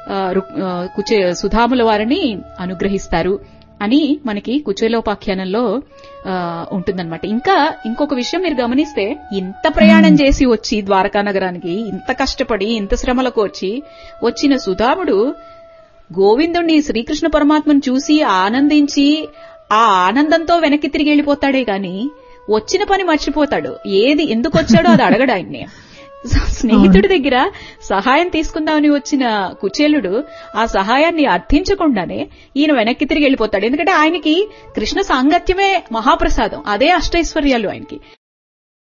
ఆ, రు- ఆ, కుచే సుధాముల వారిని అనుగ్రహిస్తారు అని మనకి కుచేలోపాఖ్యానంలో ఆ, ఉంటుందన్నమాట ఇంకా ఇంకొక విషయం మీరు గమనిస్తే ఇంత ప్రయాణం చేసి వచ్చి ద్వారకా నగరానికి ఇంత కష్టపడి ఇంత శ్రమలకు వచ్చి వచ్చిన సుధాముడు గోవిందుణ్ణి శ్రీకృష్ణ పరమాత్మను చూసి ఆనందించి ఆ ఆనందంతో వెనక్కి తిరిగి వెళ్ళిపోతాడే గాని వచ్చిన పని మర్చిపోతాడు ఏది ఎందుకు వచ్చాడో అది అడగడు ఆయన్ని స్నేహితుడి దగ్గర సహాయం తీసుకుందామని వచ్చిన కుచేలుడు ఆ సహాయాన్ని అర్థించకుండానే ఈయన వెనక్కి తిరిగి వెళ్ళిపోతాడు ఎందుకంటే ఆయనకి కృష్ణ సాంగత్యమే మహాప్రసాదం అదే అష్టైశ్వర్యాలు ఆయనకి